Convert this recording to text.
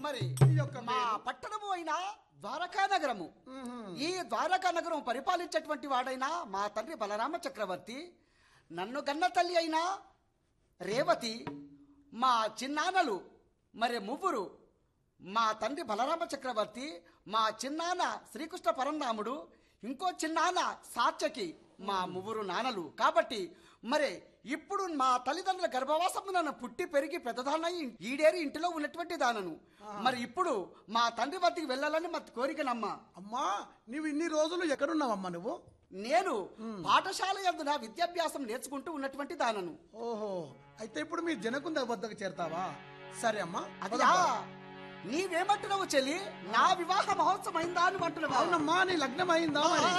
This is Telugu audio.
మరి ఈ యొక్క మా పేరు? పట్టణము అయిన ద్వారకా నగరము మ్మ్. ఈ ద్వారకా నగరం పరిపాలించేటువంటి వాడైన మా తండ్రి బలరామ చక్రవర్తి నన్ను గన్న తల్లి అయిన రేవతి మా చిన్నాన్నలు మరి ముగ్గురు మా తండ్రి బలరామ చక్రవర్తి మా చిన్నాన్న శ్రీకృష్ణ పరంధాముడు ఇంకో చిన్నాన్న సాత్యకి మా ముగ్గురు నాన్నలు కాబట్టి మరి ఇప్పుడు మా తల్లిదండ్రుల గర్భవాసము నన్ను పుట్టి పెరిగి పెద్దదాన్నయి ఈడేరి ఇంటిలో ఉన్నటువంటి దానను మరి ఇప్పుడు మా తండ్రి వద్దకు వెళ్ళాలని మా కోరికనమ్మా అమ్మా నువ్వు ఇన్ని రోజులు ఎక్కడున్నావమ్మా నువ్వు నేను పాఠశాల యందున విద్యాభ్యాసం నేర్చుకుంటూ ఉన్నటువంటి దానను ఓహో అయితే ఇప్పుడు మీ జనకుంద వద్దకు చేరతావా సరే అమ్మా అదియా నీవేమంటున్నావు చెల్లి నా వివాహ మహోత్సవం అయిందా అని అంటున్నావా అవునమ్మా నీ లగ్నం అయిందా మరి